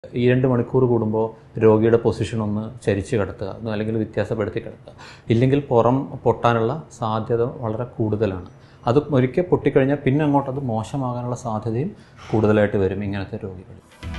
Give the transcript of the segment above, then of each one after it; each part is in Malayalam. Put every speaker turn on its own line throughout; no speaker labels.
ഈ രണ്ട് മണിക്കൂർ കൂടുമ്പോൾ രോഗിയുടെ പൊസിഷൻ ഒന്ന് ചരിച്ച് കിടത്തുക അല്ലെങ്കിൽ വ്യത്യാസപ്പെടുത്തി കിടത്തുക ഇല്ലെങ്കിൽ പുറം പൊട്ടാനുള്ള സാധ്യത വളരെ കൂടുതലാണ് അത് ഒരിക്കൽ പൊട്ടിക്കഴിഞ്ഞാൽ പിന്നെ അങ്ങോട്ട് അത് മോശമാകാനുള്ള സാധ്യതയും കൂടുതലായിട്ട് വരും ഇങ്ങനത്തെ രോഗികൾ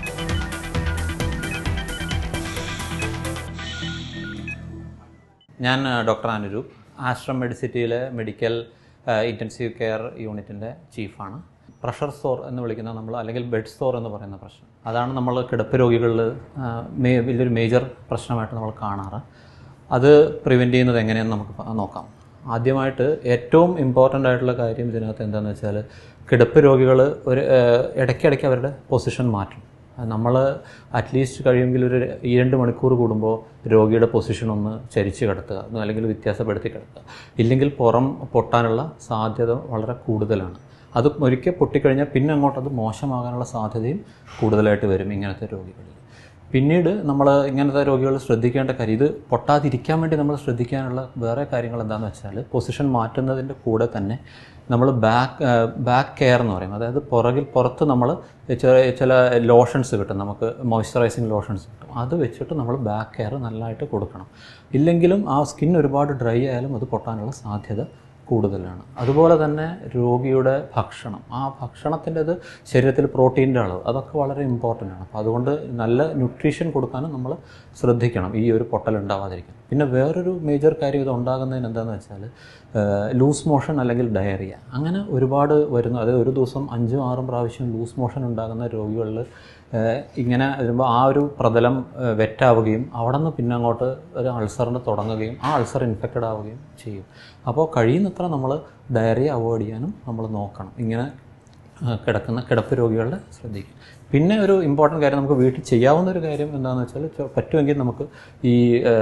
ഞാൻ ഡോക്ടർ അനുരൂപ് ആശ്രം മെഡിസിറ്റിയിലെ മെഡിക്കൽ ഇൻറ്റൻസീവ് കെയർ യൂണിറ്റിൻ്റെ ചീഫാണ് പ്രഷർ സോർ എന്ന് വിളിക്കുന്ന നമ്മൾ അല്ലെങ്കിൽ ബെഡ് സോർ എന്ന് പറയുന്ന പ്രശ്നം അതാണ് നമ്മൾ കിടപ്പ് രോഗികളിൽ ആ, മേ വലിയൊരു മേജർ പ്രശ്നമായിട്ട് നമ്മൾ കാണാറ് അത് പ്രിവെൻറ്റ് ചെയ്യുന്നത് എങ്ങനെയെന്ന് നമുക്ക് പ- നോക്കാം ആദ്യമായിട്ട് ഏറ്റവും ഇമ്പോർട്ടൻ്റ് ആയിട്ടുള്ള കാര്യം ഇതിനകത്ത് എന്താണെന്ന് വെച്ചാൽ കിടപ്പ് രോഗികൾ ഒരു ആ, ഇടയ്ക്കിടയ്ക്ക് അവരുടെ പൊസിഷൻ മാറ്റും നമ്മൾ അറ്റ്ലീസ്റ്റ് കഴിയുമെങ്കിൽ ഒരു ഈ രണ്ട് മണിക്കൂർ കൂടുമ്പോൾ രോഗിയുടെ പൊസിഷൻ ഒന്ന് ചരിച്ച് കിടത്തുക അല്ലെങ്കിൽ വ്യത്യാസപ്പെടുത്തി കിടത്തുക ഇല്ലെങ്കിൽ പുറം പൊട്ടാനുള്ള സാധ്യത വളരെ കൂടുതലാണ് അത് ഒരിക്കൽ പൊട്ടിക്കഴിഞ്ഞാൽ പിന്നെ അങ്ങോട്ട് അത് മോശമാകാനുള്ള സാധ്യതയും കൂടുതലായിട്ട് വരും ഇങ്ങനത്തെ രോഗികളിൽ പിന്നീട് നമ്മൾ ഇങ്ങനത്തെ രോഗികൾ ശ്രദ്ധിക്കേണ്ട കാര്യം ഇത് പൊട്ടാതിരിക്കാൻ വേണ്ടി നമ്മൾ ശ്രദ്ധിക്കാനുള്ള വേറെ കാര്യങ്ങൾ എന്താണെന്ന് വെച്ചാൽ പൊസിഷൻ മാറ്റുന്നതിൻ്റെ കൂടെ തന്നെ നമ്മൾ ബാക്ക് ബാക്ക് കെയർ എന്ന് പറയും അതായത് പുറകിൽ പുറത്ത് നമ്മൾ ചില ചില ലോഷൻസ് കിട്ടും നമുക്ക് മോയ്സ്ചറൈസിങ് ലോഷൻസ് കിട്ടും അത് വെച്ചിട്ട് നമ്മൾ ബാക്ക് കെയർ നല്ലതായിട്ട് കൊടുക്കണം ഇല്ലെങ്കിലും ആ സ്കിൻ ഒരുപാട് ഡ്രൈ ആയാലും അത് പൊട്ടാനുള്ള സാധ്യത കൂടുതലാണ് അതുപോലെ തന്നെ രോഗിയുടെ ഭക്ഷണം ആ ഭക്ഷണത്തിൻ്റെത് ശരീരത്തിൽ പ്രോട്ടീൻ്റെ അളവ് അതൊക്കെ വളരെ ഇമ്പോർട്ടൻ്റ് ആണ് അപ്പോൾ അതുകൊണ്ട് നല്ല ന്യൂട്രീഷൻ കൊടുക്കാനും നമ്മൾ ശ്രദ്ധിക്കണം ഈ ഒരു പൊട്ടൽ ഉണ്ടാവാതിരിക്കാൻ പിന്നെ വേറൊരു മേജർ കാര്യം ഇത് ഉണ്ടാകുന്നതിന് എന്താണെന്ന് വെച്ചാൽ ലൂസ് മോഷൻ അല്ലെങ്കിൽ ഡയറിയ അങ്ങനെ ഒരുപാട് വരുന്നു അതായത് ഒരു ദിവസം അഞ്ചും ആറും പ്രാവശ്യം ലൂസ് മോഷൻ ഉണ്ടാകുന്ന രോഗികളിൽ ഏഹ് ഇങ്ങനെ വരുമ്പോൾ ആ ഒരു പ്രതലം ഏഹ് വെറ്റാവുകയും അവിടെ നിന്ന് പിന്നെ അങ്ങോട്ട് ഒരു അൾസറിന് തുടങ്ങുകയും ആ അൾസർ ഇൻഫെക്റ്റഡ് ആവുകയും ചെയ്യും അപ്പോൾ കഴിയുന്നത്ര നമ്മൾ ഡയറിയ അവോയ്ഡ് ചെയ്യാനും നമ്മൾ നോക്കണം ഇങ്ങനെ ഏഹ് കിടക്കുന്ന കിടപ്പ് രോഗികളുടെ ശ്രദ്ധിക്കും പിന്നെ ഒരു ഇമ്പോർട്ടൻറ്റ് കാര്യം നമുക്ക് വീട്ടിൽ ചെയ്യാവുന്ന ഒരു കാര്യം എന്താണെന്ന് വെച്ചാൽ ചെ- പറ്റുമെങ്കിൽ നമുക്ക് ഈ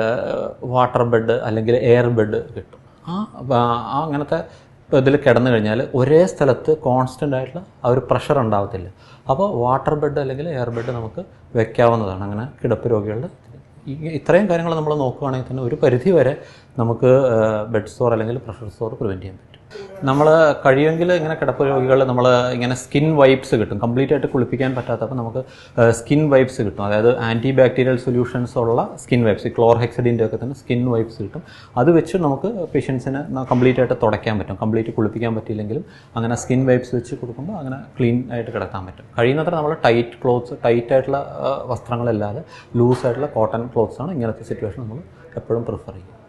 വാട്ടർ ബെഡ് അല്ലെങ്കിൽ എയർ ബെഡ് കിട്ടും ആ ആ അങ്ങനത്തെ ഇതിൽ കിടന്നു കഴിഞ്ഞാൽ ഒരേ സ്ഥലത്ത് കോൺസ്റ്റൻ്റ് ആയിട്ടുള്ള ആ ഒരു പ്രഷർ ഉണ്ടാവത്തില്ല അപ്പോൾ വാട്ടർ ബെഡ് അല്ലെങ്കിൽ എയർ ബെഡ് നമുക്ക് വെക്കാവുന്നതാണ് അങ്ങനെ കിടപ്പ് രോഗികളുടെ ഈ ഇത്രയും കാര്യങ്ങൾ നമ്മൾ നോക്കുകയാണെങ്കിൽ തന്നെ ഒരു പരിധി വരെ നമുക്ക് ബെഡ് സോർ അല്ലെങ്കിൽ പ്രഷർ സോർ പ്രിവെൻറ്റ് ചെയ്യാൻ പറ്റും നമ്മൾ കഴിയുമെങ്കിൽ ഇങ്ങനെ കിടപ്പ് രോഗികൾ നമ്മൾ ഇങ്ങനെ സ്കിൻ വൈപ്സ് കിട്ടും കംപ്ലീറ്റ് ആയിട്ട് കുളിപ്പിക്കാൻ പറ്റാത്തപ്പോൾ നമുക്ക് സ്കിൻ വൈപ്സ് കിട്ടും അതായത് ആൻറ്റി ബാക്ടീരിയൽ സൊല്യൂഷൻസ് ഉള്ള സ്കിൻ വൈപ്സ് ക്ലോർഹെക്സിഡിൻ്റെ ഒക്കെ തന്നെ സ്കിൻ വൈപ്സ് കിട്ടും അത് വെച്ച് നമുക്ക് പേഷ്യൻസിനെ കംപ്ലീറ്റ് ആയിട്ട് തുടയ്ക്കാൻ പറ്റും കംപ്ലീറ്റ് കുളിപ്പിക്കാൻ പറ്റിയില്ലെങ്കിലും അങ്ങനെ സ്കിൻ വൈപ്സ് വെച്ച് കൊടുക്കുമ്പോൾ അങ്ങനെ ക്ലീൻ ആയിട്ട് കിടത്താൻ പറ്റും കഴിയുന്നത്ര നമ്മൾ ടൈറ്റ് ക്ലോത്ത്സ് ടൈറ്റ് ആയിട്ടുള്ള ആ, വസ്ത്രങ്ങളല്ലാതെ ലൂസ് ആയിട്ടുള്ള കോട്ടൺ ക്ലോത്ത്സ് ആണ് ഇങ്ങനത്തെ സിറ്റുവേഷൻ നമ്മൾ എപ്പോഴും പ്രിഫർ ചെയ്യുക